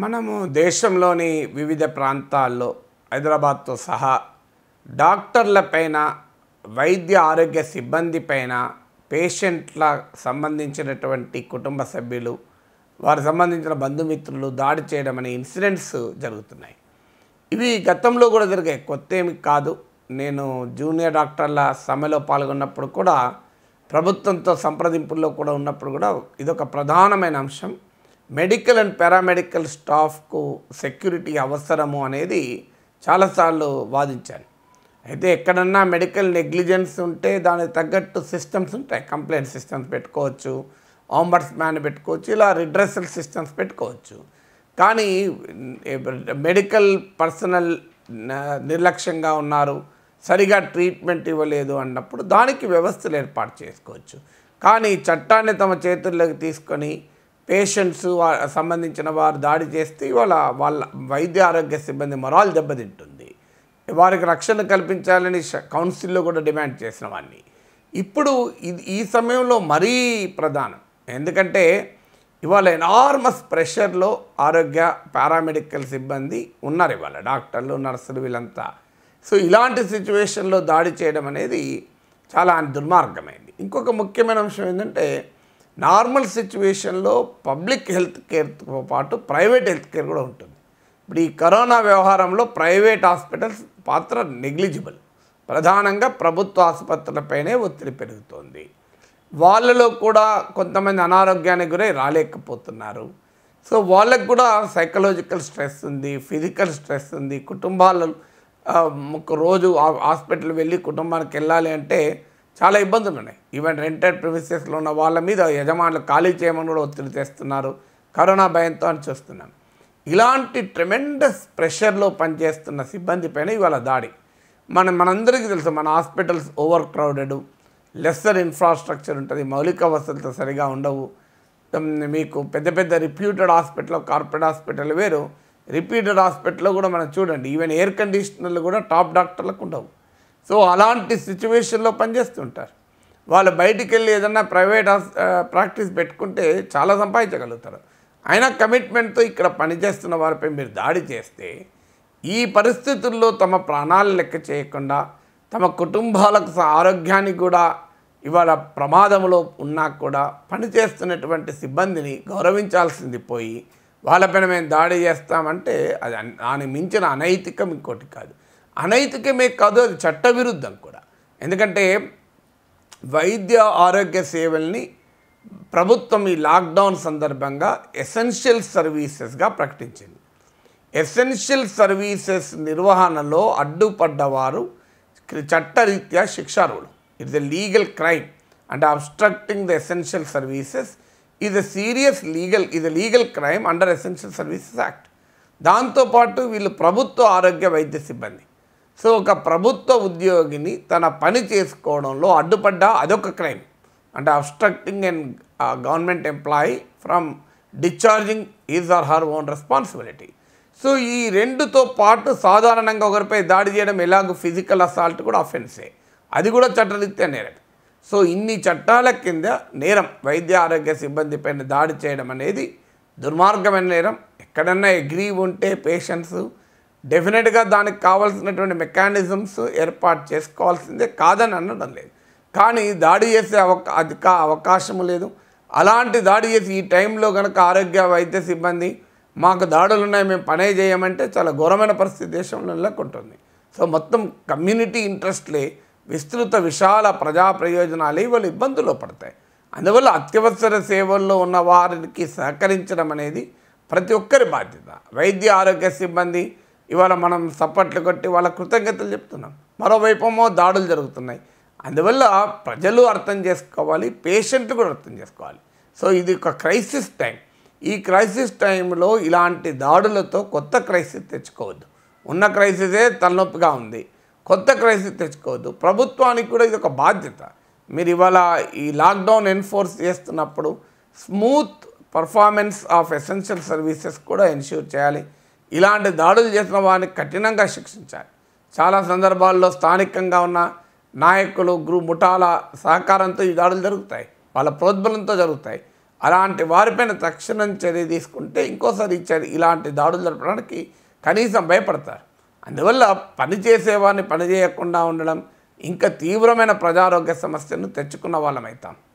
మనము దేశంలోని వివిధ ప్రాంతాల్లో హైదరాబాద్తో సహా డాక్టర్ల పైన వైద్య ఆరోగ్య సిబ్బంది పైన పేషెంట్ల సంబంధించినటువంటి కుటుంబ సభ్యులు వారికి సంబంధించిన బంధుమిత్రులు దాడి చేయడం అనే ఇన్సిడెంట్స్ జరుగుతున్నాయి ఇవి గతంలో కూడా జరిగాయి కొత్త ఏమి కాదు నేను జూనియర్ డాక్టర్ల సమ్మెలో పాల్గొన్నప్పుడు కూడా ప్రభుత్వంతో సంప్రదింపుల్లో కూడా ఉన్నప్పుడు కూడా ఇదొక ప్రధానమైన అంశం మెడికల్ అండ్ పారామెడికల్ స్టాఫ్కు సెక్యూరిటీ అవసరము అనేది చాలాసార్లు వాదించాను అయితే ఎక్కడన్నా మెడికల్ నెగ్లిజెన్స్ ఉంటే దానికి తగ్గట్టు సిస్టమ్స్ ఉంటాయి కంప్లైంట్ సిస్టమ్స్ పెట్టుకోవచ్చు ఆంబర్స్ మ్యాన్ పెట్టుకోవచ్చు ఇలా రిడ్రెసల్ సిస్టమ్స్ పెట్టుకోవచ్చు కానీ మెడికల్ పర్సనల్ నిర్లక్ష్యంగా ఉన్నారు సరిగా ట్రీట్మెంట్ ఇవ్వలేదు అన్నప్పుడు దానికి వ్యవస్థలు ఏర్పాటు చేసుకోవచ్చు కానీ చట్టాన్ని తమ చేతుల్లోకి తీసుకొని పేషెంట్స్ సంబంధించిన వారు దాడి చేస్తే ఇవాళ వాళ్ళ వైద్య ఆరోగ్య సిబ్బంది మొరాల్ దెబ్బతింటుంది వారికి రక్షణ కల్పించాలని ష- కౌన్సిల్లో కూడా డిమాండ్ చేసిన వాడిని ఇప్పుడు ఇది ఈ సమయంలో మరీ ప్రధానం ఎందుకంటే ఇవాళ ఎనార్మస్ ప్రెషర్లో ఆరోగ్య పారామెడికల్ సిబ్బంది ఉన్నారు ఇవాళ డాక్టర్లు నర్సులు వీళ్ళంతా సో ఇలాంటి సిచ్యువేషన్లో దాడి చేయడం అనేది చాలా దుర్మార్గమైంది ఇంకొక ముఖ్యమైన అంశం ఏంటంటే నార్మల్ సిచ్యువేషన్లో పబ్లిక్ హెల్త్ కేర్తో పాటు ప్రైవేట్ హెల్త్ కేర్ కూడా ఉంటుంది ఇప్పుడు ఈ కరోనా వ్యవహారంలో ప్రైవేట్ హాస్పిటల్స్ పాత్ర నెగ్లిజిబుల్ ప్రధానంగా ప్రభుత్వ ఆసుపత్రులపైనే ఒత్తిడి పెరుగుతోంది వాళ్ళలో కూడా కొంతమంది అనారోగ్యానికి గురై రాలేకపోతున్నారు సో వాళ్ళకు కూడా సైకలాజికల్ స్ట్రెస్ ఉంది ఫిజికల్ స్ట్రెస్ ఉంది కుటుంబాలు ఆ, ఒక రోజు ఆ- హాస్పిటల్ వెళ్ళి కుటుంబానికి వెళ్ళాలి అంటే చాలా ఇబ్బందులు ఉన్నాయి ఈవెన్ రెంటెడ్ ప్రిమిసెస్లో ఉన్న వాళ్ళ మీద యజమానులు ఖాళీ చేయమని కూడా ఒత్తిడి తెస్తున్నారు కరోనా భయంతో అని చూస్తున్నాం ఇలాంటి ట్రెమెండస్ ప్రెషర్లో పనిచేస్తున్న సిబ్బంది పైన ఇవాళ దాడి మన మనందరికీ తెలుసు మన hospitals overcrowded lesser infrastructure ఉంటుంది మౌలిక వసతులు సరిగా ఉండవు ఉమ్, మీకు పెద్ద పెద్ద రిప్యూటెడ్ హాస్పిటల్ కార్పొరేట్ హాస్పిటల్ వేరు రిపీటెడ్ హాస్పిటల్లో కూడా మనం చూడండి ఈవెన్ ఎయిర్ కండిషనర్లు కూడా టాప్ డాక్టర్లకు ఉండవు సో అలాంటి సిచ్యువేషన్లో పనిచేస్తుంటారు వాళ్ళు బయటికి వెళ్ళి ఏదన్నా ప్రైవేట్ హాస్ ప్రాక్టీస్ పెట్టుకుంటే చాలా సంపాదించగలుగుతారు అయినా కమిట్మెంట్తో ఇక్కడ పనిచేస్తున్న వారిపై మీరు దాడి చేస్తే ఈ పరిస్థితుల్లో తమ ప్రాణాలు లెక్క చేయకుండా తమ కుటుంబాలకు స- ఆరోగ్యానికి కూడా ఇవాళ ప్రమాదంలో ఉన్నా కూడా పనిచేస్తున్నటువంటి సిబ్బందిని గౌరవించాల్సింది పోయి వాళ్ళపైన మేము దాడి చేస్తామంటే అది అన్- దాని మించిన అనైతికం ఇంకోటి కాదు అనైతికమే కాదు అది చట్టవిరుద్ధం కూడా ఎందుకంటే వైద్య ఆరోగ్య సేవల్ని ప్రభుత్వం ఈ లాక్డౌన్ సందర్భంగా ఎసెన్షియల్ సర్వీసెస్గా ప్రకటించింది ఎసెన్షియల్ సర్వీసెస్ నిర్వహణలో అడ్డుపడ్డవారు క్రి- చట్టరీత్యా శిక్షార్హులు ఇట్స్ ఎ లీగల్ క్రైమ్ అంటే అబ్స్ట్రక్టింగ్ ద ఎసెన్షియల్ సర్వీసెస్ ఇది సీరియస్ లీగల్ ఇది legal crime under essential services act దాంతోపాటు వీళ్ళు ప్రభుత్వ ఆరోగ్య వైద్య సిబ్బంది సో ఒక ప్రభుత్వ ఉద్యోగిని తన పని చేసుకోవడంలో అడ్డుపడ్డా అదొక క్రైమ్ అంటే obstructing and government employee from discharging his or her own responsibility so ఈ రెండుతో పాటు సాధారణంగా ఒకరిపై దాడి చేయడం ఎలాగో ఫిజికల్ అసాల్ట్ కూడా అఫెన్సే అది కూడా చట్టరీత్యా నేరం సో ఇన్ని చట్టాల కింద నేరం వైద్య ఆరోగ్య సిబ్బంది పైన దాడి చేయడం అనేది దుర్మార్గమైన నేరం ఎక్కడన్నా ఎగ్రీ ఉంటే పేషెంట్స్ డెఫినెట్గా దానికి కావాల్సినటువంటి మెకానిజమ్స్ ఏర్పాటు చేసుకోవాల్సిందే కాదని అనడం లేదు కానీ దాడి చేసే అవకా అధిక అవకాశం లేదు అలాంటి దాడి చేసి ఈ టైంలో కనుక ఆరోగ్య వైద్య సిబ్బంది మాకు దాడులు ఉన్నాయి మేము పనే చేయమంటే చాలా ఘోరమైన పరిస్థితి దేశంలో నెలకొంటుంది సో మొత్తం కమ్యూనిటీ ఇంట్రెస్ట్లే విస్తృత విశాల ప్రజా ప్రయోజనాలే వాళ్ళు ఇబ్బందుల్లో పడతాయి అందువల్ల అత్యవసర సేవల్లో ఉన్న వారికి సహకరించడం అనేది ప్రతి ఒక్కరి బాధ్యత వైద్య ఆరోగ్య సిబ్బంది ఇవాళ మనం సప్పట్లు కొట్టి వాళ్ళ కృతజ్ఞతలు చెప్తున్నాం మరోవైపేమో దాడులు జరుగుతున్నాయి అందువల్ల ప్రజలు అర్థం చేసుకోవాలి పేషెంట్లు కూడా అర్థం చేసుకోవాలి సో ఇది ఒక క్రైసిస్ టైం ఈ క్రైసిస్ టైంలో ఇలాంటి దాడులతో కొత్త క్రైసిస్ తెచ్చుకోవద్దు ఉన్న క్రైసిసే తలనొప్పిగా ఉంది కొత్త క్రైసిస్ తెచ్చుకోవద్దు ప్రభుత్వానికి కూడా ఇది ఒక బాధ్యత మీరు ఇవాళ ఈ లాక్డౌన్ ఎన్ఫోర్స్ చేస్తున్నప్పుడు smooth performance of essential services కూడా ఎన్ష్యూర్ చేయాలి ఇలాంటి దాడులు చేసిన వారిని కఠినంగా శిక్షించాలి చాలా సందర్భాల్లో స్థానికంగా ఉన్న నాయకులు గ్రూ ముఠాల సహకారంతో ఈ దాడులు జరుగుతాయి వాళ్ళ ప్రోద్బలంతో జరుగుతాయి అలాంటి వారిపైన తక్షణం చర్య తీసుకుంటే ఇంకోసారి ఈ చర్య ఇలాంటి దాడులు జరపడానికి కనీసం భయపడతారు అందువల్ల పని చేసేవాడిని పని చేయకుండా ఉండడం ఇంకా తీవ్రమైన ప్రజారోగ్య సమస్యను తెచ్చుకున్న వాళ్ళం అవుతాం